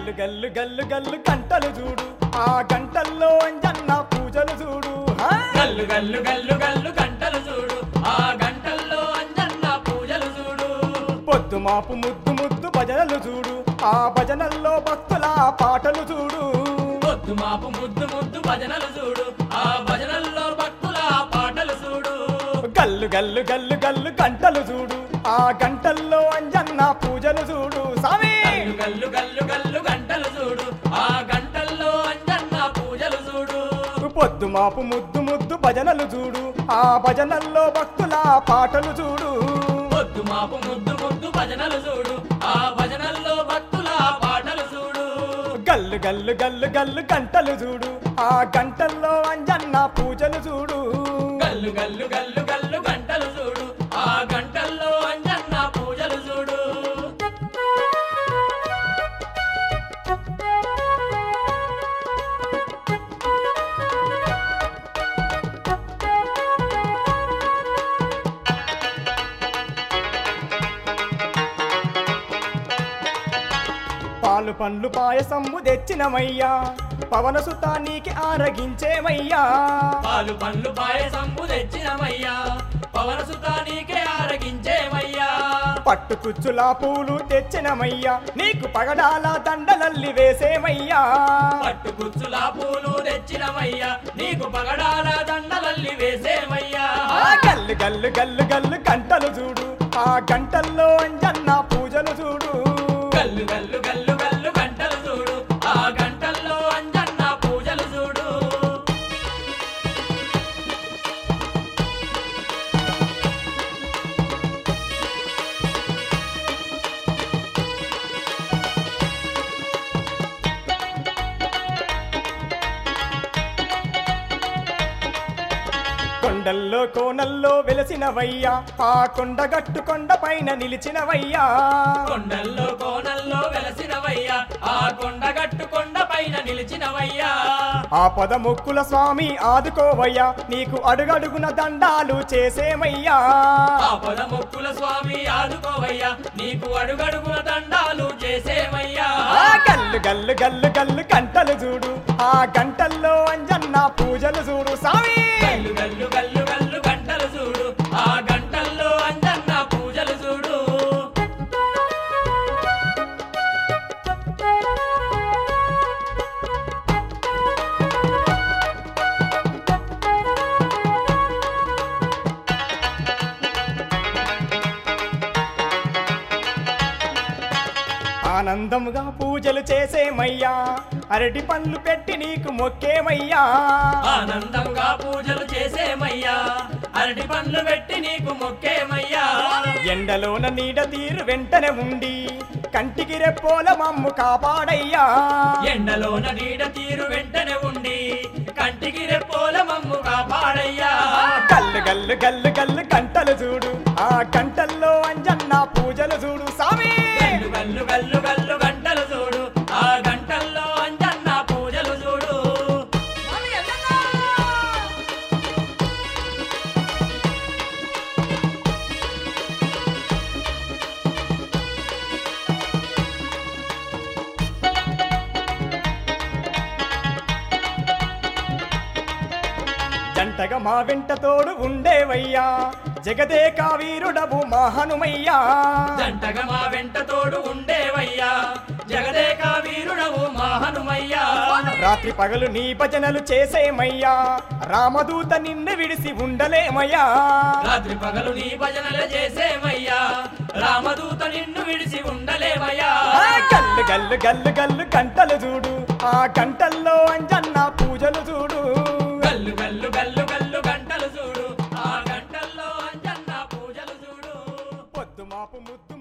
గల్లు గల్లు గల్లు గల్లు గంటలు చూడు ఆ గంటల్లో అంజన్న పూజలు చూడు హా? గల్లు గల్లు గల్లు గల్లు గంటలు చూడు ఆ గంటల్లో అంజన్న పూజలు చూడు పొద్దు మాపు ముద్దు ముద్దు భజనలు చూడు ఆ భజనల్లో భక్తుల పాటలు చూడు పొద్దు మాపు ముద్దు ముద్దు భజనలు చూడు ఆ భజనల్లో భక్తుల పాటలు చూడు గల్లు గల్లు గల్లు గల్లు గంటలు చూడు ఆ గంటల్లో అంజన్న పూజలు చూడు సామి గల్లు గల్లు గల్లు గల్లు గంటలు చూడు ఆ గంటల్లో అంజన్న పూజలు చూడు పొద్దు మాపు ముద్దు ముద్దు భజనలు చూడు ఆ భజనల్లో భక్తుల పాటలు చూడు పొద్దు మాపు ముద్దు ముద్దు భజనలు చూడు ఆ భజనల్లో భక్తుల పాటలు చూడు గల్లు గల్లు గల్లు గల్లు గంటలు చూడు ఆ గంటల్లో అంజన్న పూజలు చూడు గల్లు గల్లు గల్లు గల్లు గంటలు చూడు ఆ గంటల్లో అంజన్న పూజలు చూడు పాలు పండ్లు పాయసమ్ము తెచ్చినమయ్యా పవన సుతానికి ఆరగించేమయ్యా పాలు పండ్లు పాయసంపు తెచ్చినమయ్యా పవన సుతానికే ఆరగించేమయ్యా పట్టు కుచ్చుల పూలు తెచ్చినమయ్యా నీకు పగడాల దండలల్లి వేసేమయ్యా పట్టు కుచ్చుల పూలు తెచ్చినమయ్యా నీకు పగడాల దండలల్లి వేసేమయ్యా ఆ గల్లు గల్లు గల్లు గల్లు గంటలు చూడు ఆ గంటల్లో అంజన్న పూజలు చూడు గల్లు గల్లు గల్లు గల్లు గంటలు చూడు ఆ గంటల్లో అంజన్న పూజలు చూడు కొండల్లో కోనల్లో వెలసినవయ్యా ఆ కొండగట్టు కొండ పైన నిలిచినవయ్యా కొండల్లో కోనల్లో వెలసినవయ్యా ఆ కొండగట్టు కొండ పైన నిలిచినవయ్యా ఆ పదముక్కుల స్వామి ఆదుకోవయ్యా నీకు అడుగడుగున దండాలు చేసేమయ్యా ఆపద మొక్కుల స్వామి ఆదుకోవయ్యా నీకు అడుగడుగున దండాలు చేసేమయ్యా ఆ గల్లు గల్లు గల్లు గల్లు గంటలు చూడు ఆ గంటల్లో అంజన్న పూజలు చూడు స్వామి గల్లు గల్లు గల్లు గల్లు గంటలు చూడు ఆ గంటల్లో అంజన్న పూజలు చూడు ఆనందముగా పూజలు చేసేమయ్యా అరటి పండ్లు పెట్టి నీకు మొక్కేమయ్యా ఆనందంగా పూజలు చేసేమయ్యా అరటి పండ్లు పెట్టి నీకు మొక్కేమయ్యా ఎండలోన నీడ తీరు వెంటనే ఉండి కంటికి రెప్పోల మమ్ము కాపాడయ్యా ఎండలోన నీడ తీరు వెంటనే ఉండి కంటికి రెప్పోల మమ్ము కాపాడయ్యా గల్లు గల్లు గల్లు గల్లు గంటలు చూడు ఆ గంటల్లో అంజన్న పూజలు చూడు సామి గల్లు గల్లు గల్లు గల్లు గంటలు చూడు ఆ గంటల్లో అంజన్న పూజలు చూడు జంటగా మా వెంట తోడు ఉండేవయ్యా జగదే కావీరుడవు మహనుమయ్యా జంటగా మా వెంట తోడు ఉండేవయ్యా జగదేక వీరుడవు మా హనుమయ్యా రాత్రి పగలు నీ భజనలు చేసేమయ్యా రామదూత నిన్ను విడిసి ఉండలేమయ్యా రాత్రి పగలు నీ భజనలు చేసేమయ్యా రామదూత నిన్ను విడిసి ఉండలేమయ్యా ఆ గల్లు గల్లు గల్లు గల్లు గంటలు చూడు ఆ గంటల్లో అంజన్న పూజలు చూడు గల్లు గల్లు గల్లు గల్లు గంటలు చూడు ఆ గంటల్లో అంజన్న పూజలు చూడు పొద్దు మాపు ముద్దు